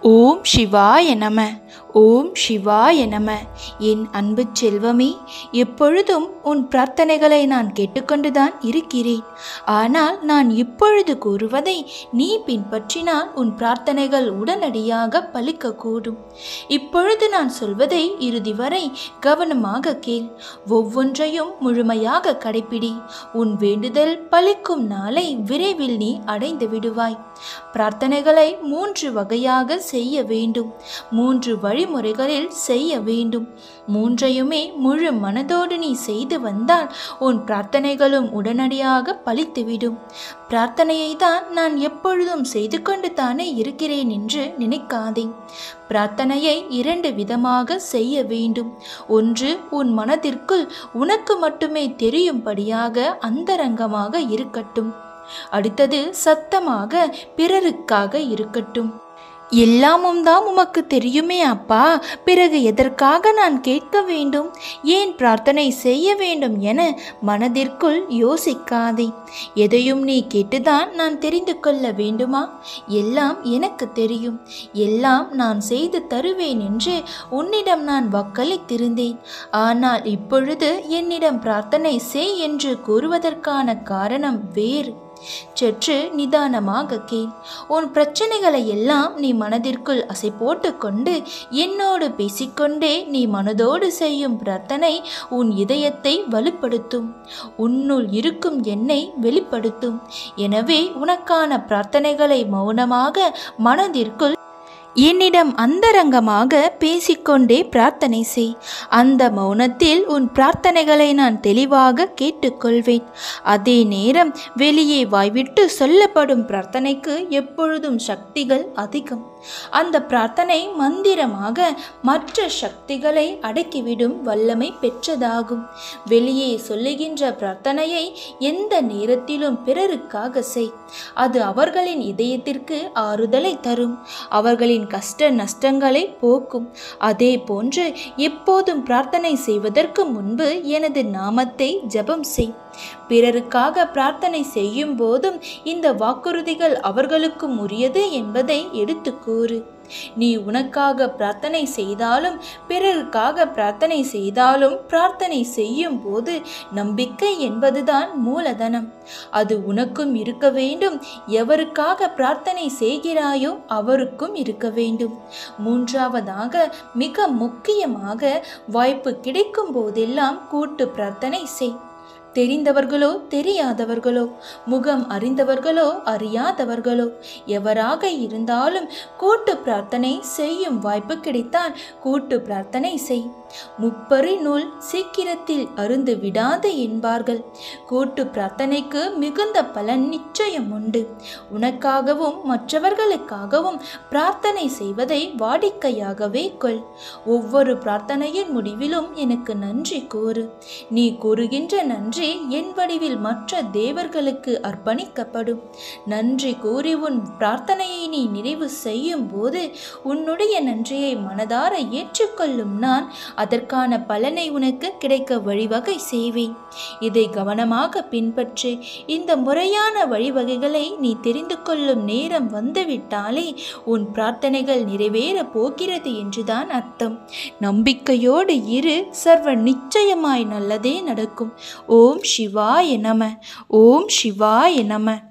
ஓம் சிவாய நம ஓம் சிவாய நம என் அன்பு செல்வமே எப்பொழுதும் உன் பிரார்த்தனைகளை நான் கேட்டுக்கொண்டுதான் இருக்கிறேன் ஆனால் நான் இப்பொழுது கூறுவதை நீ பின்பற்றினால் உன் பிரார்த்தனைகள் உடனடியாக பலிக்கக்கூடும் இப்பொழுது நான் சொல்வதை இறுதி வரை கவனமாக கேள் ஒவ்வொன்றையும் முழுமையாக கடைப்பிடி உன் வேண்டுதல் பலிக்கும் நாளை விரைவில் நீ அடைந்து விடுவாய் பிரார்த்தனைகளை மூன்று வகையாக செய்ய வேண்டும் மூன்று வழிமுறைகளில் செய்ய வேண்டும் மூன்றையுமே முழு மனதோடு நீ செய்து வந்தால் உன் பிரார்த்தனைகளும் உடனடியாக பலித்துவிடும் பிரார்த்தனையை தான் நான் எப்பொழுதும் செய்து கொண்டு தானே இருக்கிறேன் என்று நினைக்காதே பிரார்த்தனையை இரண்டு விதமாக செய்ய வேண்டும் ஒன்று உன் மனதிற்குள் உனக்கு மட்டுமே தெரியும்படியாக அந்தரங்கமாக இருக்கட்டும் அடுத்தது சத்தமாக பிறருக்காக இருக்கட்டும் எல்லாமும் தான் உமக்கு தெரியுமே அப்பா பிறகு எதற்காக நான் கேட்க வேண்டும் ஏன் பிரார்த்தனை செய்ய வேண்டும் என மனதிற்குள் யோசிக்காதே எதையும் நீ கேட்டுதான் நான் தெரிந்து கொள்ள வேண்டுமா எல்லாம் எனக்கு தெரியும் எல்லாம் நான் செய்து தருவேன் என்று உன்னிடம் நான் வாக்களித்திருந்தேன் ஆனால் இப்பொழுது என்னிடம் பிரார்த்தனை செய் என்று கூறுவதற்கான காரணம் வேறு சற்று நிதானமாக கேள் உன் பிரச்சனைகளை எல்லாம் நீ மனதிற்குள் அசை போட்டுக்கொண்டு என்னோடு பேசிக்கொண்டே நீ மனதோடு செய்யும் பிரார்த்தனை உன் இதயத்தை வலுப்படுத்தும் உன்னுள் இருக்கும் என்னை வெளிப்படுத்தும் எனவே உனக்கான பிரார்த்தனைகளை மௌனமாக மனதிற்குள் என்னிடம் அந்தரங்கமாக பேசிக்கொண்டே பிரார்த்தனை செய் அந்த மௌனத்தில் உன் பிரார்த்தனைகளை நான் தெளிவாக கேட்டுக்கொள்வேன் அதே நேரம் வெளியே வாய்விட்டு சொல்லப்படும் பிரார்த்தனைக்கு எப்பொழுதும் சக்திகள் அதிகம் அந்த பிரார்த்தனை மந்திரமாக மற்ற சக்திகளை அடக்கிவிடும் வல்லமை பெற்றதாகும் வெளியே சொல்லுகின்ற பிரார்த்தனையை எந்த நேரத்திலும் பிறருக்காக செய் அது அவர்களின் இதயத்திற்கு ஆறுதலை தரும் அவர்களின் கஷ்ட நஷ்டங்களை போக்கும் அதே போன்று எப்போதும் பிரார்த்தனை செய்வதற்கு முன்பு எனது நாமத்தை ஜெபம் செய் பிறருக்காக பிரார்த்தனை செய்யும் போதும் இந்த வாக்குறுதிகள் அவர்களுக்கும் உரியது என்பதை எடுத்து கூறு நீ உனக்காக பிரார்த்தனை செய்தாலும் பிறருக்காக பிரார்த்தனை செய்தாலும் பிரார்த்தனை செய்யும் போது நம்பிக்கை என்பதுதான் மூலதனம் அது உனக்கும் இருக்க வேண்டும் எவருக்காக பிரார்த்தனை செய்கிறாயோ அவருக்கும் இருக்க வேண்டும் மூன்றாவதாக மிக முக்கியமாக வாய்ப்பு கிடைக்கும் போதெல்லாம் கூட்டு பிரார்த்தனை செய் தெரிந்தவர்களோ தெரியாதவர்களோ முகம் அறிந்தவர்களோ அறியாதவர்களோ எவராக இருந்தாலும் கூட்டு பிரார்த்தனை செய்யும் வாய்ப்பு கிடைத்தால் கூட்டு பிரார்த்தனை செய் முப்பரி நூல் சீக்கிரத்தில் அருந்து விடாது என்பார்கள் கூட்டு பிரார்த்தனைக்கு மிகுந்த பலன் நிச்சயம் உண்டு உனக்காகவும் மற்றவர்களுக்காகவும் பிரார்த்தனை செய்வதை வாடிக்கையாகவே கொள் ஒவ்வொரு பிரார்த்தனையின் முடிவிலும் எனக்கு நன்றி கூறு நீ கூறுகின்ற நன்றி என் வடிவில் மற்ற தேவர்களுக்கு அர்ப்பணிக்கப்படும் நன்றி கூறி உன் பிரார்த்தனையை நீ நிறைவு செய்யும் போது உன்னுடைய நன்றியை மனதார ஏற்றுக்கொள்ளும் நான் அதற்கான பலனை உனக்கு கிடைக்க வழிவகை செய்வேன் இதை கவனமாக பின்பற்று இந்த முறையான வழிவகைகளை நீ தெரிந்து கொள்ளும் நேரம் வந்துவிட்டாலே உன் பிரார்த்தனைகள் நிறைவேறப் போகிறது என்றுதான் அர்த்தம் நம்பிக்கையோடு இரு சர்வ நிச்சயமாய் நல்லதே நடக்கும் ஓம் சிவாய நம ஓம் சிவாய நம